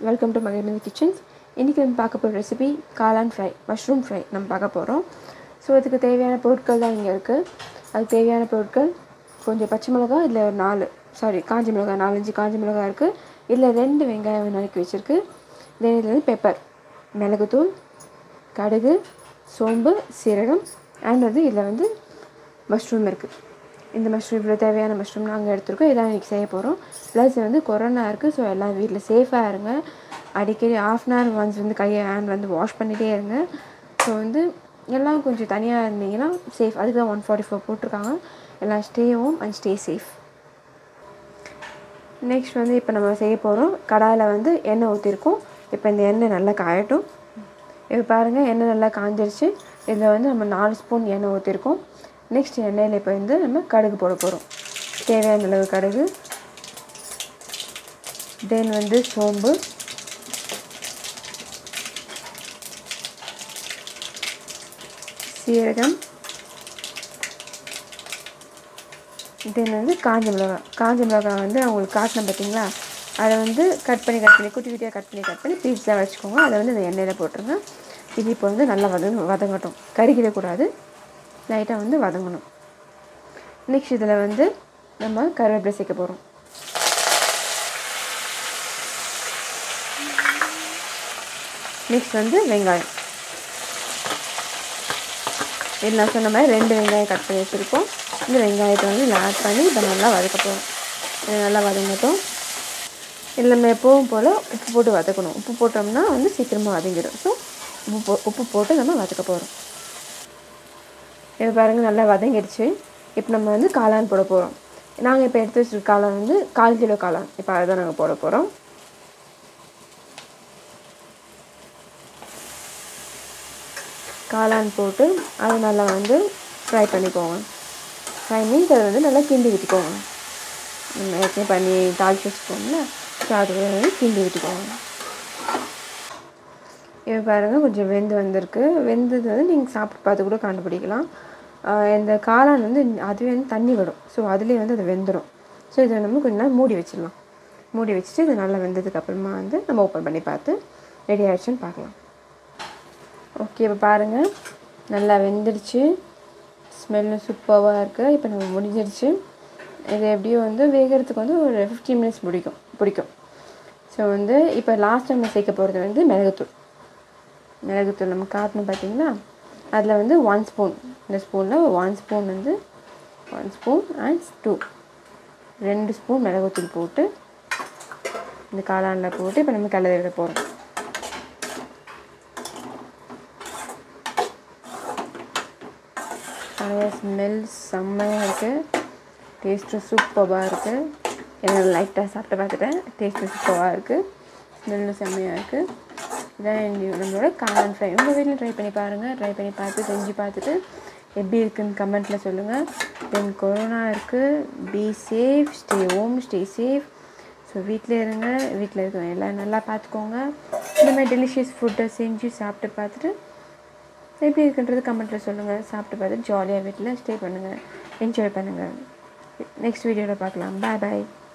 welcome to Mahishmati kitchens இன்றைக்கி நம்ம பார்க்க போகிற ரெசிபி காளான் ஃப்ரை மஷ்ரூம் ஃப்ரை நம்ம பார்க்க போகிறோம் ஸோ அதுக்கு தேவையான பொருட்கள் தான் இங்கே இருக்குது அதுக்கு தேவையான பொருட்கள் கொஞ்சம் பச்சை மிளகாய் இதில் ஒரு நாலு சாரி காஞ்ச மிளகாய் நாலஞ்சு காஞ்ச மிளகாய் இருக்குது இதில் ரெண்டு வெங்காயம் நறுக்கி வச்சுருக்கு தென் இதில் வந்து பெப்பர் மிளகுத்தூள் கடுகு சோம்பு சீரகம் அண்ட் வந்து இதில் வந்து மஷ்ரூம் இருக்குது இந்த மஷ்ரூம் இவ்வளோ தேவையான மஷ்ரூம் நாங்கள் எடுத்துருக்கோம் இதான் இன்றைக்கி செய்ய போகிறோம் ப்ளஸ் வந்து கொரோனா இருக்குது ஸோ எல்லாம் வீட்டில் சேஃபாக இருங்க அடிக்கடி ஆஃப் அன் ஹவர் ஒன்ஸ் வந்து கையை ஹேண்ட் வந்து வாஷ் பண்ணிகிட்டே இருங்க ஸோ வந்து எல்லாம் கொஞ்சம் தனியாக இருந்தீங்கன்னா சேஃப் அதுக்கு தான் ஒன் ஃபார்ட்டி ஃபோர் போட்டிருக்காங்க எல்லாம் stay home and stay safe next வந்து இப்போ நம்ம செய்ய போகிறோம் கடாயில் வந்து எண்ணெய் ஊற்றிருக்கோம் இப்போ இந்த எண்ணெய் நல்லா காயட்டும் இப்போ பாருங்கள் எண்ணெய் நல்லா காஞ்சிருச்சு இதில் வந்து நம்ம நாலு ஸ்பூன் எண்ணெய் ஊற்றிருக்கோம் நெக்ஸ்ட் எண்ணெயில் இப்போ வந்து நம்ம கடுகு போட போகிறோம் தேவையான அளவு கடுகு தென் வந்து சோம்பு சீரகம் தென் வந்து காஞ்ச மிளகாய் காஞ்ச மிளகாய் வந்து அவங்களுக்கு காட்டினேன் பார்த்தீங்களா அதை வந்து கட் பண்ணி கட் பண்ணி குட்டி குட்டியாக கட் பண்ணி கட் பண்ணி பீஸாக வச்சுக்கோங்க அதை வந்து இந்த எண்ணெயில் போட்டுருங்க இது இப்போ வந்து நல்லா வதங்க வதங்கட்டும் கருகிடக்கூடாது லைட்டாக வந்து வதங்கணும் நெக்ஸ்ட் இதில் வந்து நம்ம கருவேப்பிலை சேர்க்க போகிறோம் நெக்ஸ்ட் வந்து வெங்காயம் இது நான் சொன்ன மாதிரி ரெண்டு வெங்காயம் கட் பண்ணி வச்சுருக்கோம் இந்த வெங்காயத்தை வந்து இதில் ஆட் பண்ணி இப்போ நல்லா வதக்க போகிறோம் இது நல்லா வதங்கட்டும் இதில் நம்ம எப்போவும் போல் உப்பு போட்டு வதக்கணும் உப்பு போட்டோம்னா வந்து சீக்கிரமாக வதங்கிடும் ஸோ உப்பு போ உப்பு போட்டு நம்ம வதக்க போகிறோம் இப்போ பாருங்கள் நல்லா வதங்கிடுச்சு இப்போ நம்ம வந்து காளான் போட போகிறோம் நாங்கள் இப்போ எடுத்து வச்சுருக்க காளான் வந்து கால் கிலோ காளான் இப்போ அதை தான் நாங்கள் போட போகிறோம் காளான் போட்டு அதை நல்லா வந்து ஃப்ரை பண்ணிக்கோங்க ஃப்ரை மீன்ஸ் அதை வந்து நல்லா கிண்டி விட்டுக்கோங்க நம்ம ஏற்கனவே பண்ணி தாளிச்சு வச்சுக்கோங்கள ஸோ அது வந்து கிண்டி விட்டுக்கோங்க இப்போ பாருங்கள் கொஞ்சம் வெந்து வந்திருக்கு வெந்தது வந்து நீங்கள் சாப்பிட்டு பார்த்து கூட கண்டுபிடிக்கலாம் இந்த காளான் வந்து அதுவே வந்து தண்ணி விடும் ஸோ அதுலேயே வந்து அது வெந்துடும் ஸோ இதை நம்ம கொஞ்ச நேரம் மூடி வச்சிடலாம் மூடி வச்சுட்டு இது நல்லா வெந்ததுக்கப்புறமா வந்து நம்ம ஓப்பன் பண்ணி பார்த்து ரெடி ஆகிடுச்சுன்னு பார்க்கலாம் ஓகே இப்போ பாருங்கள் நல்லா வெந்துடுச்சு ஸ்மெல்லும் சூப்பராக இருக்குது இப்போ நம்ம முடிஞ்சிடுச்சு இது எப்படியும் வந்து வேகிறதுக்கு வந்து ஒரு ஃபிஃப்டீன் மினிட்ஸ் பிடிக்கும் பிடிக்கும் ஸோ வந்து இப்போ லாஸ்ட் நம்ம சேர்க்க போகிறது வந்து மிளகுத்தூள் மிளகுத்தூள் நம்ம காட்டணும் பார்த்தீங்களா அதில் வந்து ஒன் ஸ்பூன் இந்த ஸ்பூனில் ஒன் ஸ்பூன் வந்து ஒன் ஸ்பூன் அண்ட் டூ ரெண்டு ஸ்பூன் மிளகுத்தூள் போட்டு இந்த காளானில் போட்டு இப்போ நம்ம கிளறி விட போகிறோம் நிறைய ஸ்மெல் செம்மையாக இருக்குது டேஸ்ட்டும் சூப்பராக இருக்குது என்ன லைட்டாக சாப்பிட்டு பார்த்துட்டேன் டேஸ்ட்டும் சூப்பராக இருக்குது ஸ்மெல்லும் செம்மையாக இருக்குது இதான் நம்மளோட காளான் ஃப்ரை உங்கள் வீட்டில் ட்ரை பண்ணி பாருங்கள் ட்ரை பண்ணி பார்த்து செஞ்சு பார்த்துட்டு எப்படி இருக்குன்னு கமெண்ட்டில் சொல்லுங்கள் தென் கொரோனா இருக்குது be safe stay home stay safe so வீட்டில் இருங்க வீட்டில் இருக்கவங்க எல்லாம் நல்லா பார்த்துக்கோங்க இந்த மாதிரி டெலிஷியஸ் ஃபுட்டை செஞ்சு சாப்பிட்டு பார்த்துட்டு எப்படி இருக்குன்றது கமெண்ட்டில் சொல்லுங்கள் சாப்பிட்டு பார்த்து ஜாலியாக வீட்டில் ஸ்டே பண்ணுங்கள் என்ஜாய் பண்ணுங்கள் நெக்ஸ்ட் வீடியோவில் பார்க்கலாம் பாய் பாய்